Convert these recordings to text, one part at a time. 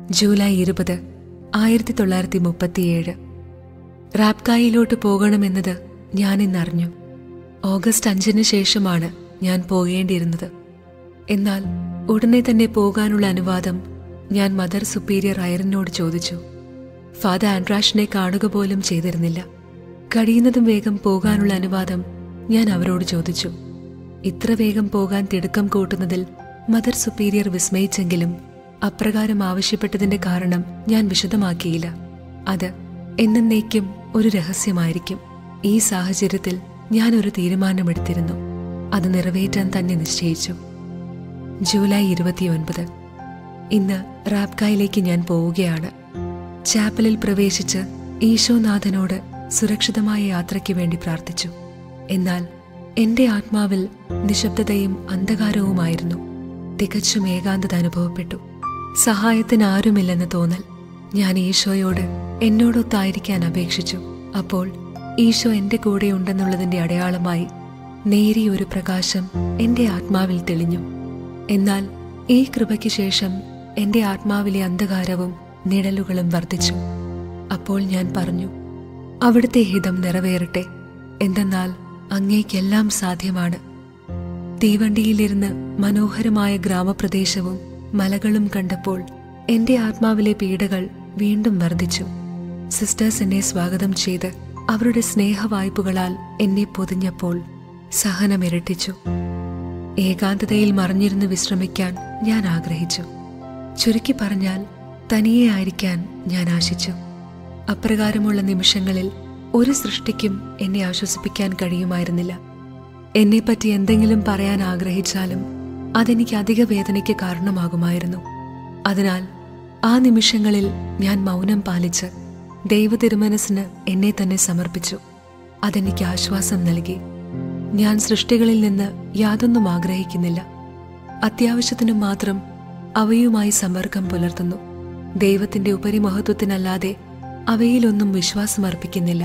July ഇരുപത് ആയിരത്തി തൊള്ളായിരത്തി മുപ്പത്തിയേഴ് റാപ്കായിലോട്ട് പോകണമെന്നത് ഞാൻ ഇന്നറിഞ്ഞു ഓഗസ്റ്റ് അഞ്ചിന് ശേഷമാണ് ഞാൻ പോകേണ്ടിയിരുന്നത് എന്നാൽ ഉടനെ തന്നെ പോകാനുള്ള അനുവാദം ഞാൻ മദർ സുപ്പീരിയർ അയറിനോട് ചോദിച്ചു ഫാദർ ആൻഡ്രാഷിനെ കാണുക പോലും ചെയ്തിരുന്നില്ല കഴിയുന്നതും വേഗം പോകാനുള്ള അനുവാദം ഞാൻ അവരോട് ചോദിച്ചു ഇത്ര വേഗം പോകാൻ തിടുക്കം കൂട്ടുന്നതിൽ മദർ സുപ്പീരിയർ വിസ്മയിച്ചെങ്കിലും അപ്രകാരം ആവശ്യപ്പെട്ടതിന്റെ കാരണം ഞാൻ വിശദമാക്കിയില്ല അത് എന്നേക്കും ഒരു രഹസ്യമായിരിക്കും ഈ സാഹചര്യത്തിൽ ഞാൻ ഒരു തീരുമാനമെടുത്തിരുന്നു അത് നിറവേറ്റാൻ തന്നെ നിശ്ചയിച്ചു ജൂലൈ ഇരുപത്തിയൊൻപത് ഇന്ന് റാപ്കായിലേക്ക് ഞാൻ പോവുകയാണ് ചാപ്പലിൽ പ്രവേശിച്ച് ഈശോനാഥനോട് സുരക്ഷിതമായ യാത്രയ്ക്ക് വേണ്ടി പ്രാർത്ഥിച്ചു എന്നാൽ എന്റെ ആത്മാവിൽ നിശബ്ദതയും അന്ധകാരവുമായിരുന്നു തികച്ചും ഏകാന്തത അനുഭവപ്പെട്ടു സഹായത്തിന് ആരുമില്ലെന്ന് തോന്നൽ ഞാൻ ഈശോയോട് എന്നോടൊത്തായിരിക്കാൻ അപേക്ഷിച്ചു അപ്പോൾ ഈശോ എന്റെ കൂടെ ഉണ്ടെന്നുള്ളതിന്റെ അടയാളമായി നേരിയ ഒരു പ്രകാശം എന്റെ ആത്മാവിൽ തെളിഞ്ഞു എന്നാൽ ഈ കൃപയ്ക്ക് ശേഷം എന്റെ ആത്മാവിലെ അന്ധകാരവും നിഴലുകളും വർദ്ധിച്ചു അപ്പോൾ ഞാൻ പറഞ്ഞു അവിടുത്തെ ഹിതം നിറവേറട്ടെ എന്തെന്നാൽ അങ്ങേക്കെല്ലാം സാധ്യമാണ് തീവണ്ടിയിലിരുന്ന് മനോഹരമായ ഗ്രാമപ്രദേശവും മലകളും കണ്ടപ്പോൾ എന്റെ ആത്മാവിലെ പീഡകൾ വീണ്ടും വർദ്ധിച്ചു സിസ്റ്റേഴ്സ് എന്നെ സ്വാഗതം ചെയ്ത് അവരുടെ സ്നേഹവായ്പുകളാൽ എന്നെ പൊതിഞ്ഞപ്പോൾ സഹനം ഇരട്ടിച്ചു ഏകാന്തതയിൽ മറിഞ്ഞിരുന്ന് വിശ്രമിക്കാൻ ഞാൻ ആഗ്രഹിച്ചു ചുരുക്കി പറഞ്ഞാൽ തനിയെ ആയിരിക്കാൻ ഞാൻ ആശിച്ചു അപ്രകാരമുള്ള നിമിഷങ്ങളിൽ ഒരു സൃഷ്ടിക്കും എന്നെ ആശ്വസിപ്പിക്കാൻ കഴിയുമായിരുന്നില്ല എന്നെപ്പറ്റി എന്തെങ്കിലും പറയാൻ ആഗ്രഹിച്ചാലും അതെനിക്ക് അധിക വേദനയ്ക്ക് കാരണമാകുമായിരുന്നു അതിനാൽ ആ നിമിഷങ്ങളിൽ ഞാൻ മൗനം പാലിച്ച് ദൈവ തിരുമനസിന് എന്നെ തന്നെ സമർപ്പിച്ചു അതെനിക്ക് ആശ്വാസം നൽകി ഞാൻ സൃഷ്ടികളിൽ നിന്ന് യാതൊന്നും ആഗ്രഹിക്കുന്നില്ല അത്യാവശ്യത്തിനു മാത്രം അവയുമായി സമ്പർക്കം പുലർത്തുന്നു ദൈവത്തിന്റെ ഉപരിമഹത്വത്തിനല്ലാതെ അവയിലൊന്നും വിശ്വാസമർപ്പിക്കുന്നില്ല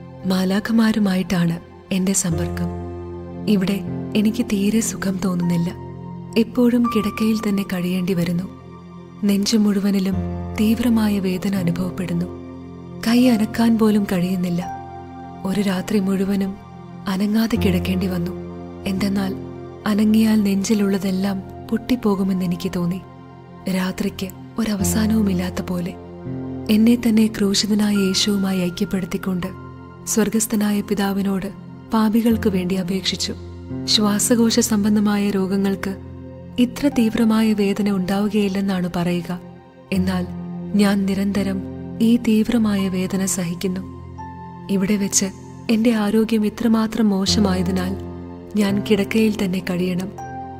മാലാഖമാരുമായിട്ടാണ് എന്റെ സമ്പർക്കം ഇവിടെ എനിക്ക് തീരെ സുഖം തോന്നുന്നില്ല എപ്പോഴും കിടക്കയിൽ തന്നെ കഴിയേണ്ടി വരുന്നു നെഞ്ചു മുഴുവനിലും തീവ്രമായ വേദന അനുഭവപ്പെടുന്നു കൈ അനക്കാൻ പോലും കഴിയുന്നില്ല ഒരു രാത്രി മുഴുവനും അനങ്ങാതെ കിടക്കേണ്ടി വന്നു എന്തെന്നാൽ അനങ്ങിയാൽ നെഞ്ചിലുള്ളതെല്ലാം പൊട്ടിപ്പോകുമെന്ന് എനിക്ക് തോന്നി രാത്രിക്ക് ഒരവസാനവുമില്ലാത്ത പോലെ എന്നെ തന്നെ ക്രൂശിതനായ യേശുവുമായി ഐക്യപ്പെടുത്തിക്കൊണ്ട് സ്വർഗസ്ഥനായ പിതാവിനോട് പാപികൾക്ക് വേണ്ടി അപേക്ഷിച്ചു ശ്വാസകോശ സംബന്ധമായ രോഗങ്ങൾക്ക് ഇത്ര തീവ്രമായ വേദന ഉണ്ടാവുകയില്ലെന്നാണ് പറയുക എന്നാൽ ഞാൻ നിരന്തരം ഈ തീവ്രമായ വേദന സഹിക്കുന്നു ഇവിടെ വെച്ച് എന്റെ ആരോഗ്യം ഇത്രമാത്രം മോശമായതിനാൽ ഞാൻ കിടക്കയിൽ തന്നെ കഴിയണം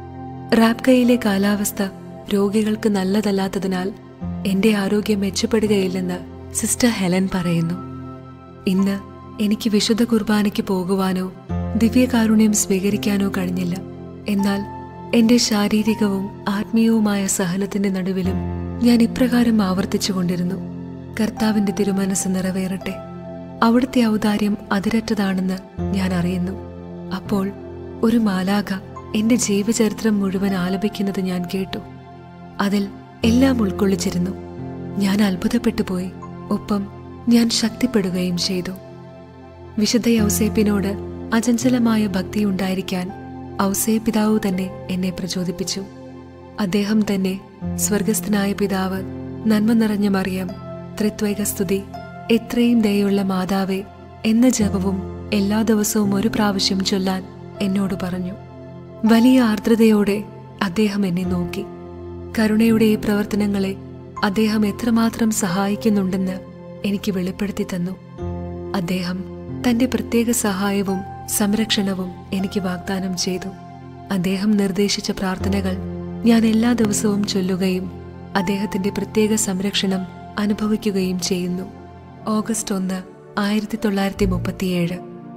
റാപ്കയിലെ കാലാവസ്ഥ രോഗികൾക്ക് നല്ലതല്ലാത്തതിനാൽ എന്റെ ആരോഗ്യം മെച്ചപ്പെടുകയില്ലെന്ന് സിസ്റ്റർ ഹെലൻ പറയുന്നു ഇന്ന് എനിക്ക് വിശുദ്ധ കുർബാനയ്ക്ക് പോകുവാനോ ദിവ്യകാരുണ്യം സ്വീകരിക്കാനോ കഴിഞ്ഞില്ല എന്നാൽ എന്റെ ശാരീരികവും ആത്മീയവുമായ സഹനത്തിന്റെ നടുവിലും ഞാൻ ഇപ്രകാരം ആവർത്തിച്ചുകൊണ്ടിരുന്നു കർത്താവിന്റെ തിരുമനസ് നിറവേറട്ടെ അവിടുത്തെ ഔദാര്യം അതിരറ്റതാണെന്ന് ഞാൻ അറിയുന്നു അപ്പോൾ ഒരു മാലാഖ എന്റെ ജീവചരിത്രം മുഴുവൻ ആലപിക്കുന്നത് ഞാൻ കേട്ടു അതിൽ എല്ലാം ഉൾക്കൊള്ളിച്ചിരുന്നു ഞാൻ അത്ഭുതപ്പെട്ടു പോയി ഒപ്പം ഞാൻ ശക്തിപ്പെടുകയും ചെയ്തു വിശുദ്ധ ഔസേപ്പിനോട് അചഞ്ചലമായ ഭക്തി ഉണ്ടായിരിക്കാൻ ഔസേ പിതാവ് തന്നെ എന്നെ പ്രചോദിപ്പിച്ചു അദ്ദേഹം തന്നെ സ്വർഗസ്ഥനായ പിതാവ് നന്മ നിറഞ്ഞ മറിയം ത്രിത്വൈക സ്തുതി എത്രയും ദയുള്ള മാതാവേ എന്ന ജപവും എല്ലാ ദിവസവും ഒരു പ്രാവശ്യം ചൊല്ലാൻ എന്നോട് പറഞ്ഞു വലിയ ആർദ്രതയോടെ അദ്ദേഹം എന്നെ നോക്കി കരുണയുടെ ഈ പ്രവർത്തനങ്ങളെ അദ്ദേഹം എത്രമാത്രം സഹായിക്കുന്നുണ്ടെന്ന് എനിക്ക് വെളിപ്പെടുത്തി തന്നു അദ്ദേഹം തന്റെ പ്രത്യേക സഹായവും സംരക്ഷണവും എനിക്ക് വാഗ്ദാനം ചെയ്തു അദ്ദേഹം നിർദ്ദേശിച്ച പ്രാർത്ഥനകൾ ഞാൻ എല്ലാ ദിവസവും ചൊല്ലുകയും അദ്ദേഹത്തിന്റെ പ്രത്യേക സംരക്ഷണം അനുഭവിക്കുകയും ചെയ്യുന്നു ഓഗസ്റ്റ് ഒന്ന് ആയിരത്തി തൊള്ളായിരത്തി മുപ്പത്തിയേഴ്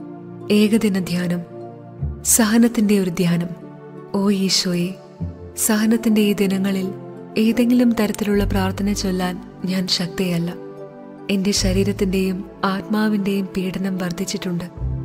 ഏകദിന ധ്യാനം സഹനത്തിന്റെ ഒരു ധ്യാനം ഓ ഈശോയെ സഹനത്തിന്റെ ഈ ദിനങ്ങളിൽ ഏതെങ്കിലും തരത്തിലുള്ള പ്രാർത്ഥന ചൊല്ലാൻ ഞാൻ ശക്തിയല്ല എന്റെ ശരീരത്തിന്റെയും ആത്മാവിന്റെയും പീഡനം വർദ്ധിച്ചിട്ടുണ്ട്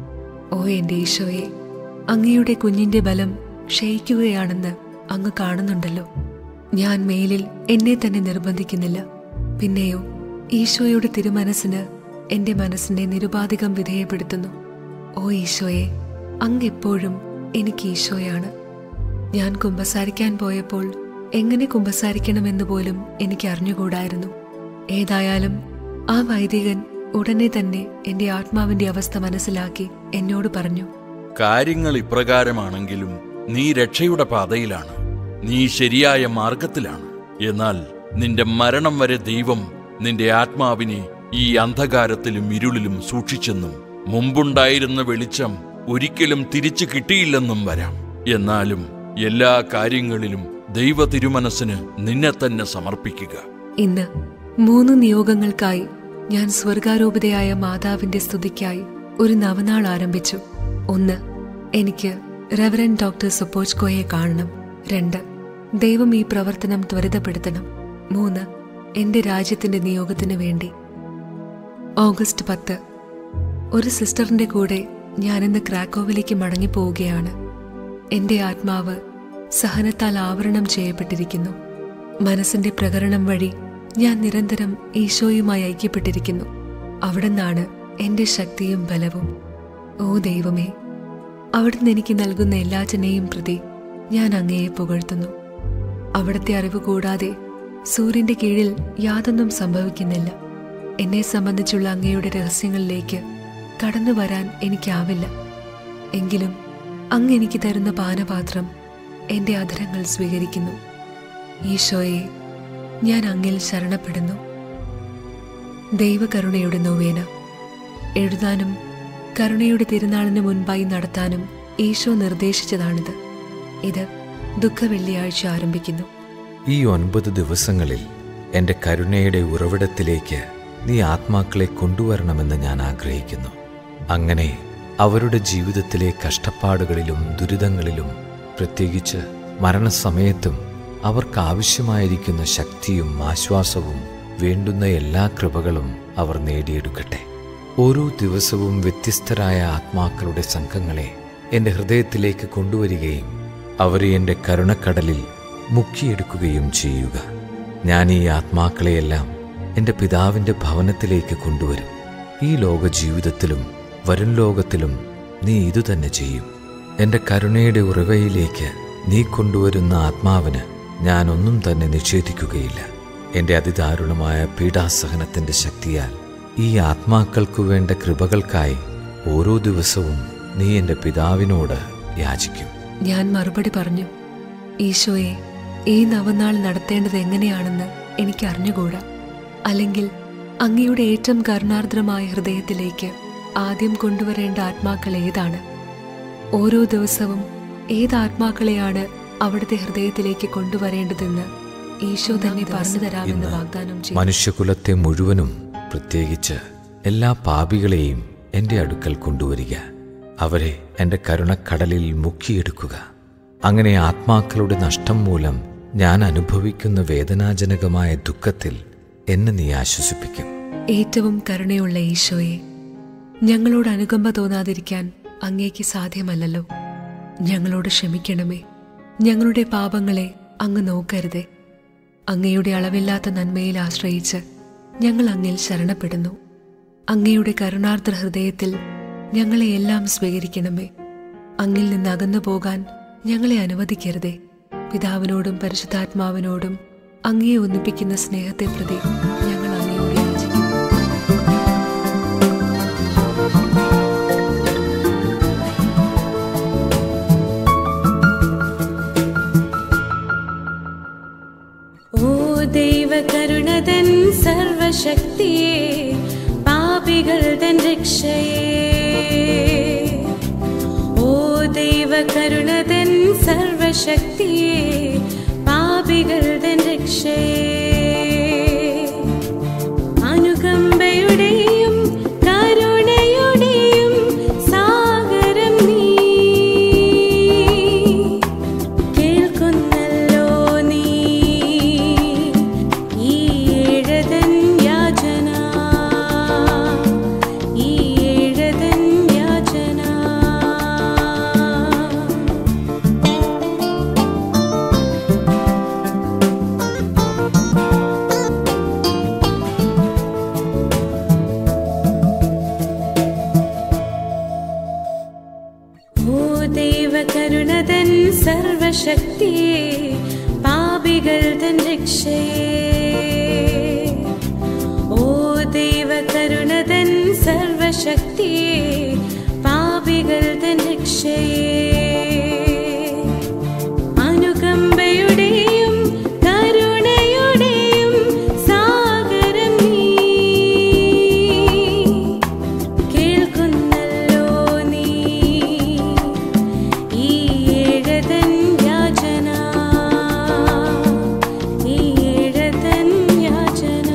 ഓ എന്റെ ഈശോയെ അങ്ങയുടെ കുഞ്ഞിന്റെ ബലം ക്ഷയിക്കുകയാണെന്ന് അങ്ങ് കാണുന്നുണ്ടല്ലോ ഞാൻ മേലിൽ എന്നെ തന്നെ നിർബന്ധിക്കുന്നില്ല പിന്നെയോ ഈശോയുടെ തിരുമനസ്സിന് എന്റെ മനസ്സിനെ നിരുപാധികം വിധേയപ്പെടുത്തുന്നു ഓ ഈശോയെ അങ്ങ് എപ്പോഴും എനിക്ക് ഈശോയാണ് ഞാൻ കുമ്പസാരിക്കാൻ പോയപ്പോൾ എങ്ങനെ കുമ്പസാരിക്കണമെന്ന് പോലും എനിക്ക് അറിഞ്ഞുകൂടായിരുന്നു ഏതായാലും ആ വൈദികൻ ഉടനെ തന്നെ എന്റെ ആത്മാവിന്റെ അവസ്ഥ മനസ്സിലാക്കി എന്നോട് പറഞ്ഞു കാര്യങ്ങൾ ഇപ്രകാരമാണെങ്കിലും നീ രക്ഷയുടെ പാതയിലാണ് നീ ശരിയായ മാർഗത്തിലാണ് എന്നാൽ നിന്റെ മരണം വരെ ദൈവം നിന്റെ ആത്മാവിനെ ഈ അന്ധകാരത്തിലും ഇരുളിലും സൂക്ഷിച്ചെന്നും മുമ്പുണ്ടായിരുന്ന വെളിച്ചം ഒരിക്കലും തിരിച്ചു കിട്ടിയില്ലെന്നും വരാം എന്നാലും എല്ലാ കാര്യങ്ങളിലും ദൈവ തിരുമനസ്സിന് നിന്നെ തന്നെ സമർപ്പിക്കുക ഇന്ന് മൂന്ന് നിയോഗങ്ങൾക്കായി ഞാൻ സ്വർഗാരൂപിതയായ മാതാവിന്റെ സ്തുതിക്കായി ഒരു നവനാൾ ആരംഭിച്ചു ഒന്ന് എനിക്ക് റെവറൻ ഡോക്ടർ സുപ്പോച്ച്കോയെ കാണണം രണ്ട് ദൈവം ഈ പ്രവർത്തനം ത്വരിതപ്പെടുത്തണം മൂന്ന് എന്റെ രാജ്യത്തിന്റെ നിയോഗത്തിന് വേണ്ടി ഓഗസ്റ്റ് പത്ത് ഒരു സിസ്റ്ററിന്റെ കൂടെ ഞാനിന്ന് ക്രാക്കോവിലേക്ക് മടങ്ങി പോവുകയാണ് എന്റെ ആത്മാവ് സഹനത്താൽ ആവരണം ചെയ്യപ്പെട്ടിരിക്കുന്നു മനസ്സിന്റെ പ്രകരണം വഴി ഞാൻ നിരന്തരം ഈശോയുമായി ഐക്യപ്പെട്ടിരിക്കുന്നു അവിടുന്നാണ് എന്റെ ശക്തിയും ബലവും ഓ ദൈവമേ അവിടുന്ന് എനിക്ക് നൽകുന്ന എല്ലാറ്റിനെയും പ്രതി ഞാൻ അങ്ങയെ പുകഴ്ത്തുന്നു അവിടുത്തെ അറിവ് കൂടാതെ സൂര്യന്റെ കീഴിൽ യാതൊന്നും സംഭവിക്കുന്നില്ല എന്നെ സംബന്ധിച്ചുള്ള അങ്ങയുടെ രഹസ്യങ്ങളിലേക്ക് കടന്നു വരാൻ എനിക്കാവില്ല എങ്കിലും അങ്ങ് എനിക്ക് തരുന്ന പാനപാത്രം എന്റെ അധരങ്ങൾ സ്വീകരിക്കുന്നു ഈശോയെ ഞാൻ അങ്ങിൽ ശരണപ്പെടുന്നു ദൈവകരുണയുടെ നോവേന എഴുതാനും കരുണയുടെ തിരുനാളിന് മുൻപായി നടത്താനും ഈശോ നിർദ്ദേശിച്ചതാണിത് ഇത് ദുഃഖ വെള്ളിയാഴ്ച ആരംഭിക്കുന്നു ഈ ഒൻപത് ദിവസങ്ങളിൽ എൻ്റെ കരുണയുടെ ഉറവിടത്തിലേക്ക് നീ ആത്മാക്കളെ കൊണ്ടുവരണമെന്ന് ഞാൻ ആഗ്രഹിക്കുന്നു അങ്ങനെ അവരുടെ ജീവിതത്തിലെ കഷ്ടപ്പാടുകളിലും ദുരിതങ്ങളിലും പ്രത്യേകിച്ച് മരണസമയത്തും അവർക്ക് ആവശ്യമായിരിക്കുന്ന ശക്തിയും ആശ്വാസവും വേണ്ടുന്ന എല്ലാ കൃപകളും അവർ നേടിയെടുക്കട്ടെ ഓരോ ദിവസവും വ്യത്യസ്തരായ ആത്മാക്കളുടെ സംഘങ്ങളെ എൻ്റെ ഹൃദയത്തിലേക്ക് കൊണ്ടുവരികയും അവരെ എൻ്റെ കരുണക്കടലിൽ മുക്കിയെടുക്കുകയും ചെയ്യുക ഞാൻ ഈ ആത്മാക്കളെയെല്ലാം എൻ്റെ പിതാവിൻ്റെ ഭവനത്തിലേക്ക് കൊണ്ടുവരും ഈ ലോക ജീവിതത്തിലും വരും ലോകത്തിലും നീ ഇതുതന്നെ ചെയ്യും എൻ്റെ കരുണയുടെ ഉറവയിലേക്ക് നീ കൊണ്ടുവരുന്ന ആത്മാവിന് ഞാൻ ഒന്നും തന്നെ നിഷേധിക്കുകയില്ല എൻ്റെ അതിദാരുണമായ പീഡാസഹനത്തിൻ്റെ ശക്തിയാൽ ഈ ആത്മാക്കൾക്കു വേണ്ട കൃപകൾക്കായി ഓരോ ദിവസവും നീ എൻ്റെ പിതാവിനോട് യാചിക്കും ഞാൻ മറുപടി പറഞ്ഞു ഈശോയെ ഈ നവനാൾ നടത്തേണ്ടത് എങ്ങനെയാണെന്ന് എനിക്ക് അറിഞ്ഞുകൂടാ അല്ലെങ്കിൽ അങ്ങയുടെ ഏറ്റവും കരുണാർദ്രമായ ഹൃദയത്തിലേക്ക് ആദ്യം കൊണ്ടുവരേണ്ട ആത്മാക്കൾ ഏതാണ് ഓരോ ദിവസവും ഏത് ആത്മാക്കളെയാണ് അവിടുത്തെ ഹൃദയത്തിലേക്ക് കൊണ്ടുവരേണ്ടതെന്ന് ഈശോ തന്നെ പറഞ്ഞു തരാമെന്ന് വാഗ്ദാനം ചെയ്തു മനുഷ്യകുലത്തെ മുഴുവനും പ്രത്യേകിച്ച് എല്ലാ പാപികളെയും എൻ്റെ അടുക്കൽ കൊണ്ടുവരിക അവരെ എൻ്റെ കരുണക്കടലിൽ മുക്കിയെടുക്കുക അങ്ങനെ ആത്മാക്കളുടെ നഷ്ടം മൂലം ഞാൻ അനുഭവിക്കുന്ന വേദനാജനകമായ ദുഃഖത്തിൽ എന്നെ നീ ആശ്വസിപ്പിക്കും ഏറ്റവും കരുണയുള്ള ഈശോയെ ഞങ്ങളോട് അനുകമ്പ തോന്നാതിരിക്കാൻ അങ്ങേക്ക് സാധ്യമല്ലല്ലോ ഞങ്ങളോട് ക്ഷമിക്കണമേ ഞങ്ങളുടെ പാപങ്ങളെ അങ്ങ് നോക്കരുതേ അങ്ങയുടെ അളവില്ലാത്ത നന്മയിൽ ആശ്രയിച്ച് ഞങ്ങൾ അങ്ങിൽ ശരണപ്പെടുന്നു അങ്ങയുടെ കരുണാർദ്ര ഹൃദയത്തിൽ ഞങ്ങളെ എല്ലാം സ്വീകരിക്കണമേ അങ്ങിൽ നിന്ന് അകന്നു പോകാൻ ഞങ്ങളെ അനുവദിക്കരുതേ പിതാവിനോടും പരിശുദ്ധാത്മാവിനോടും അങ്ങയെ ഒന്നിപ്പിക്കുന്ന സ്നേഹത്തെ പ്രതി ഞങ്ങൾ അങ്ങയോട് യാചിക്കുന്നു ഓ ദൈവകരുണതൻ സർവശക്തിയെ പാപികൾ തൻ രക്ഷയെ ഓ ദൈവകരുണതൻ സർവശക്തിയെ പാപികൾ തൻ രക്ഷയെ അനുകമ്പയുടെയും കരുണയുടെയും സാഗരം നീ കേൾക്കുന്നല്ലോ നീ ഈ ഏഴതൻ യാചന ഈ ഏഴതൻ യാചന സർവശക്തിയെ പാപികൾ തൻ രക്ഷയെ ഓ ദൈവകരുണതൻ സർവശക്തിയെ പാപികൾ തൻ രക്ഷയെ അനുകമ്പയുടെയും കരുണയുടെയും സാഗരം നീ കേൾക്കുന്നല്ലോ നീ ഈ ഏഴതൻ യാചന ഈ ഏഴതൻ യാചന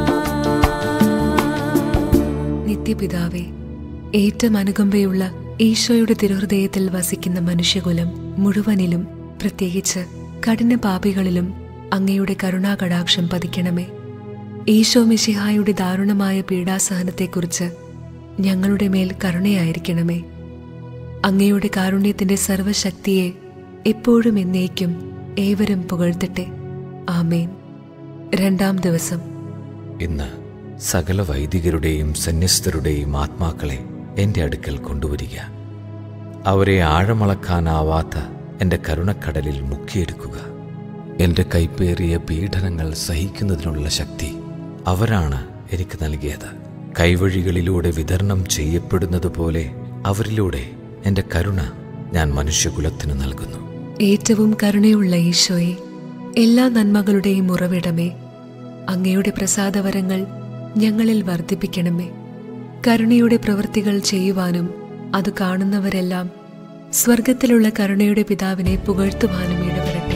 നിത്യപിതാവേ ഏറ്റവും അനുകമ്പയുള്ള ഈശോയുടെ തിരുഹൃദയത്തിൽ വസിക്കുന്ന മനുഷ്യകുലം മുഴുവനിലും പ്രത്യേകിച്ച് കഠിന പാപികളിലും അങ്ങയുടെ കരുണാകടാക്ഷം പതിക്കണമേ ഈശോ മിശിഹായുടെ ദാരുണമായ പീഡാസഹനത്തെക്കുറിച്ച് ഞങ്ങളുടെ മേൽ കരുണയായിരിക്കണമേ അങ്ങയുടെ കാരുണ്യത്തിന്റെ സർവശക്തിയെ എപ്പോഴും എന്നേക്കും ഏവരും പുകഴ്ത്തട്ടെ ആമേൻ രണ്ടാം ദിവസം ഇന്ന് സകല വൈദികരുടെയും സന്യസ്തരുടെയും ആത്മാക്കളെ എൻ്റെ അടുക്കൽ കൊണ്ടുവരിക അവരെ ആഴമളക്കാനാവാത്ത എൻ്റെ കരുണക്കടലിൽ മുക്കിയെടുക്കുക എൻ്റെ കൈപ്പേറിയ പീഡനങ്ങൾ സഹിക്കുന്നതിനുള്ള ശക്തി അവരാണ് എനിക്ക് നൽകിയത് കൈവഴികളിലൂടെ വിതരണം ചെയ്യപ്പെടുന്നത് പോലെ അവരിലൂടെ എൻ്റെ കരുണ ഞാൻ മനുഷ്യകുലത്തിന് നൽകുന്നു ഏറ്റവും കരുണയുള്ള ഈശോയെ എല്ലാ നന്മകളുടെയും ഉറവിടമേ അങ്ങയുടെ പ്രസാദവരങ്ങൾ ഞങ്ങളിൽ വർദ്ധിപ്പിക്കണമേ കരുണയുടെ പ്രവൃത്തികൾ ചെയ്യുവാനും അത് കാണുന്നവരെല്ലാം സ്വർഗത്തിലുള്ള കരുണയുടെ പിതാവിനെ പുകഴ്ത്തുവാനും ഇടവരട്ടെ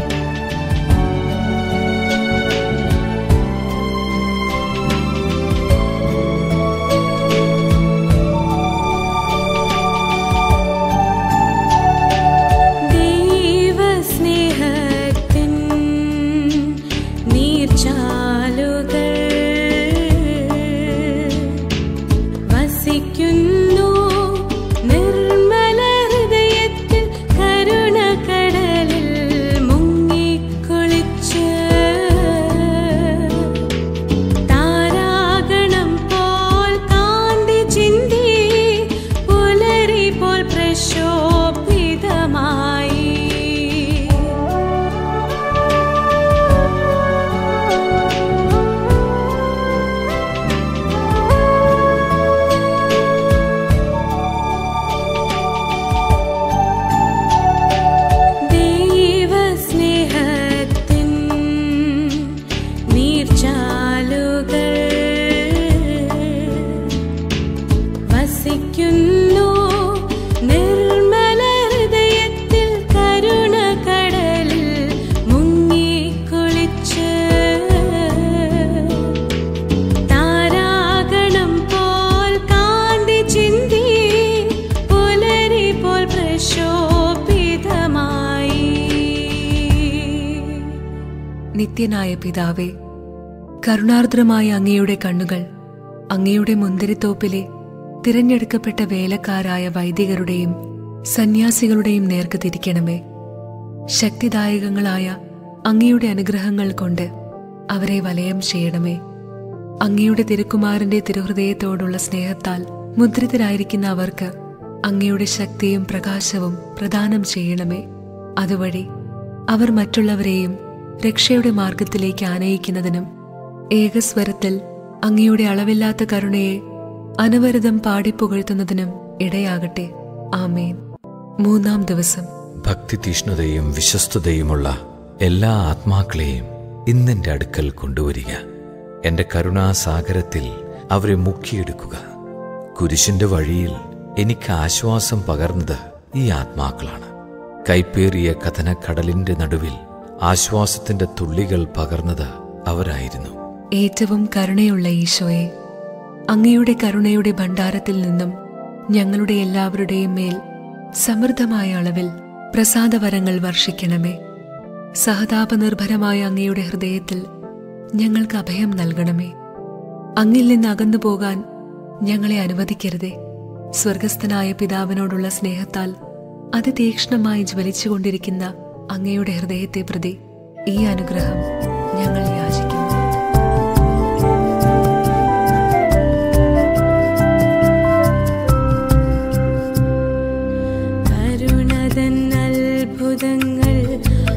ദൈവസ്നേഹത്തിൻ നീർച്ചാലുകൾ വസിക്കുന്നു നിർമ്മല ഹൃദയത്തിൽ കരുണക്കടലിൽ മുങ്ങിക്കുളിച്ച് താരാഗണം പോൽ കാന്തി ചിന്തി പുലരി പോൽ പ്രശോഭിതമായി ദൈവസ്നേഹത്തിൻ നീർച്ചാലുകൾ വസിക്കുന്നു നിർമ്മല ഹൃദയത്തിൽ കരുണക്കടലിൽ മുങ്ങിക്കുളിച്ച് താരാഗണം പോൽ കാന്തി ചിന്തി പുലരി പോൽ പ്രശോഭിതമായി നിത്യനായ പിതാവേ കരുണാർദ്രമായ അങ്ങയുടെ കണ്ണുകൾ അങ്ങയുടെ മുന്തിരിത്തോപ്പിലെ തിരഞ്ഞെടുക്കപ്പെട്ട വേലക്കാരായ വൈദികരുടെയും സന്യാസികളുടെയും നേർക്ക് തിരിക്കണമേ ശക്തിദായകങ്ങളായ അങ്ങയുടെ അനുഗ്രഹങ്ങൾ കൊണ്ട് അവരെ വലയം ചെയ്യണമേ അങ്ങയുടെ തിരുക്കുമാരന്റെ തിരുഹൃദയത്തോടുള്ള സ്നേഹത്താൽ മുദ്രിതരായിരിക്കുന്ന അവർക്ക് അങ്ങയുടെ ശക്തിയും പ്രകാശവും പ്രദാനം ചെയ്യണമേ അതുവഴി അവർ മറ്റുള്ളവരെയും രക്ഷയുടെ മാർഗത്തിലേക്ക് ആനയിക്കുന്നതിനും ഏകസ്വരത്തിൽ അങ്ങയുടെ അളവില്ലാത്ത കരുണയെ അനവരതം പാടിപ്പുകഴ്ത്തുന്നതിനും ഇടയാകട്ടെ ആമേൻ മൂന്നാം ദിവസം ഭക്തിതീഷ്ണതയും വിശ്വസ്തതയുമുള്ള എല്ലാ ആത്മാക്കളെയും ഇന്നെൻ്റെ അടുക്കൽ കൊണ്ടുവരിക എൻ്റെ കരുണാസാഗരത്തിൽ അവരെ മുക്കിയെടുക്കുക കുരിശിന്റെ വഴിയിൽ എനിക്ക് ആശ്വാസം പകർന്നത് ഈ ആത്മാക്കളാണ് കൈപ്പേറിയ കഥനക്കടലിന്റെ നടുവിൽ ആശ്വാസത്തിന്റെ തുള്ളികൾ പകർന്നത് അവരായിരുന്നു ഏറ്റവും കരുണയുള്ള ഈശോയെ അങ്ങയുടെ കരുണയുടെ ഭണ്ഡാരത്തിൽ നിന്നും ഞങ്ങളുടെ എല്ലാവരുടെയും മേൽ സമൃദ്ധമായ അളവിൽ പ്രസാദവരങ്ങൾ വർഷിക്കണമേ സഹതാപനിർഭരമായ അങ്ങയുടെ ഹൃദയത്തിൽ ഞങ്ങൾക്ക് അഭയം നൽകണമേ അങ്ങിൽ നിന്ന് അകന്നു പോകാൻ ഞങ്ങളെ അനുവദിക്കരുതേ സ്വർഗസ്ഥനായ പിതാവിനോടുള്ള സ്നേഹത്താൽ അതിതീക്ഷ്ണമായി ജ്വലിച്ചുകൊണ്ടിരിക്കുന്ന അങ്ങയുടെ ഹൃദയത്തെ പ്രതി ഈ അനുഗ്രഹം ഞങ്ങൾ യാചിക്കുന്നു കരുണതൻ അത്ഭുതങ്ങൾ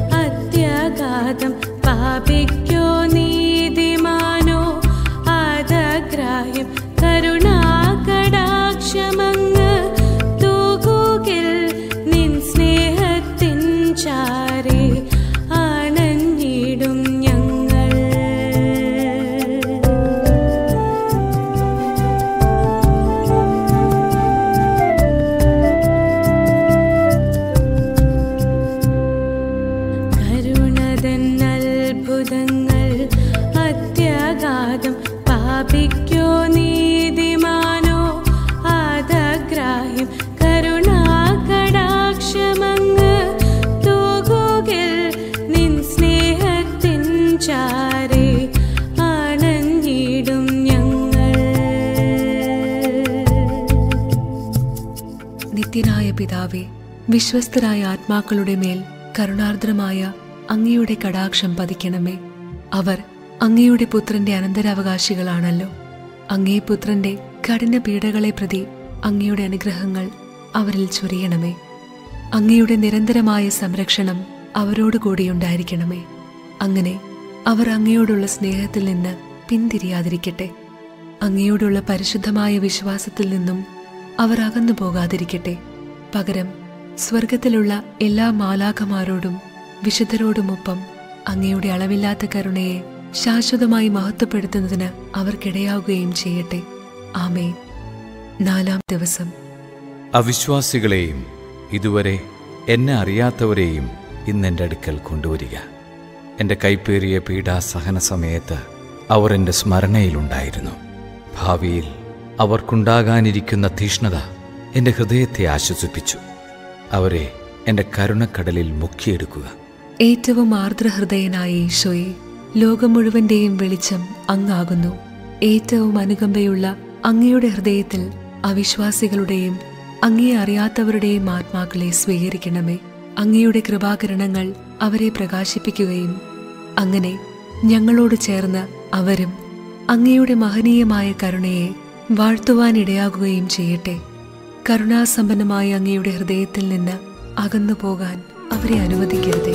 പിതാവേ വിശ്വസ്തരായ ആത്മാക്കളുടെ മേൽ കരുണാർദ്രമായ അങ്ങയുടെ കടാക്ഷം പതിക്കണമേ അവർ അങ്ങയുടെ പുത്രന്റെ അനന്തരാവകാശികളാണല്ലോ അങ്ങേ പുത്രന്റെ കഠിന പീഡകളെ പ്രതി അങ്ങയുടെ അനുഗ്രഹങ്ങൾ അവരിൽ ചൊരിയണമേ അങ്ങയുടെ നിരന്തരമായ സംരക്ഷണം അവരോട് കൂടിയുണ്ടായിരിക്കണമേ അങ്ങനെ അവർ അങ്ങയോടുള്ള സ്നേഹത്തിൽ നിന്ന് പിന്തിരിയാതിരിക്കട്ടെ അങ്ങയോടുള്ള പരിശുദ്ധമായ വിശ്വാസത്തിൽ നിന്നും അവർ അകന്നു പോകാതിരിക്കട്ടെ പകരം സ്വർഗത്തിലുള്ള എല്ലാ മാലാഖമാരോടും വിശുദ്ധരോടുമൊപ്പം അങ്ങയുടെ അളവില്ലാത്ത കരുണയെ ശാശ്വതമായി മഹത്വപ്പെടുത്തുന്നതിന് അവർക്കിടയാവുകയും ചെയ്യട്ടെ ആമേ നാലാം ദിവസം അവിശ്വാസികളെയും ഇതുവരെ എന്നെ അറിയാത്തവരെയും ഇന്നെൻ്റെ അടുക്കൽ കൊണ്ടുവരിക എൻ്റെ കൈപ്പേറിയ പീഡാസഹന സമയത്ത് അവർ എൻ്റെ സ്മരണയിലുണ്ടായിരുന്നു ഭാവിയിൽ അവർക്കുണ്ടാകാനിരിക്കുന്ന തീഷ്ണത എൻ്റെ ഹൃദയത്തെ ആശ്വസിപ്പിച്ചു അവരെ എൻ്റെ കരുണക്കടലിൽ മുക്കിയെടുക്കുക ഏറ്റവും ആർദ്രഹൃദയനായ ഈശോയെ ലോകം മുഴുവന്റെയും വെളിച്ചം അങ്ങാകുന്നു ഏറ്റവും അനുകമ്പയുള്ള അങ്ങയുടെ ഹൃദയത്തിൽ അവിശ്വാസികളുടെയും അങ്ങയെ അറിയാത്തവരുടെയും ആത്മാക്കളെ സ്വീകരിക്കണമേ അങ്ങയുടെ കൃപാകരണങ്ങൾ അവരെ പ്രകാശിപ്പിക്കുകയും അങ്ങനെ ഞങ്ങളോട് ചേർന്ന് അവരും അങ്ങയുടെ മഹനീയമായ കരുണയെ വാഴ്ത്തുവാനിടയാകുകയും ചെയ്യട്ടെ കരുണാസമ്പന്നമായ അങ്ങയുടെ ഹൃദയത്തിൽ നിന്ന് അകന്നു പോകാൻ അവരെ അനുവദിക്കരുതേ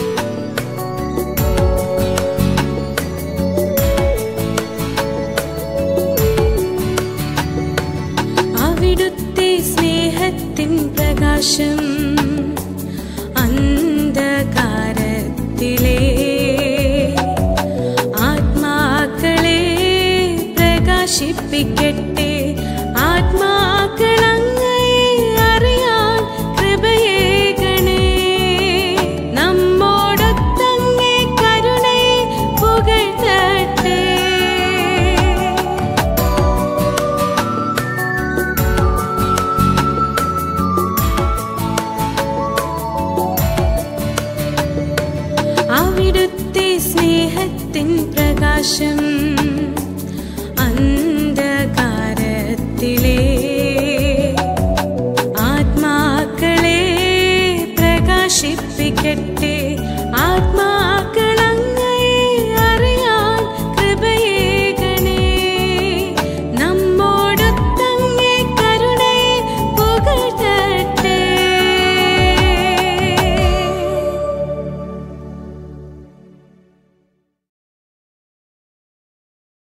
അവിടുത്തെ സ്നേഹത്തിൻ പ്രകാശം അന്ധകാരത്തിലെ ആത്മാക്കളെ പ്രകാശിപ്പിക്കട്ടെ ആത്മാക്കൾ അങ്ങയെ അറിയാൻ കൃപയേകണേ നമ്മോടൊത്തങ്ങേ കരുണയെ പുകഴ്ത്തട്ടെ അവിടുത്തെ സ്നേഹത്തിൻ പ്രകാശം അന്ധകാരത്തിലെ ആത്മാക്കളെ പ്രകാശിപ്പിക്കട്ടെ ആത്മാ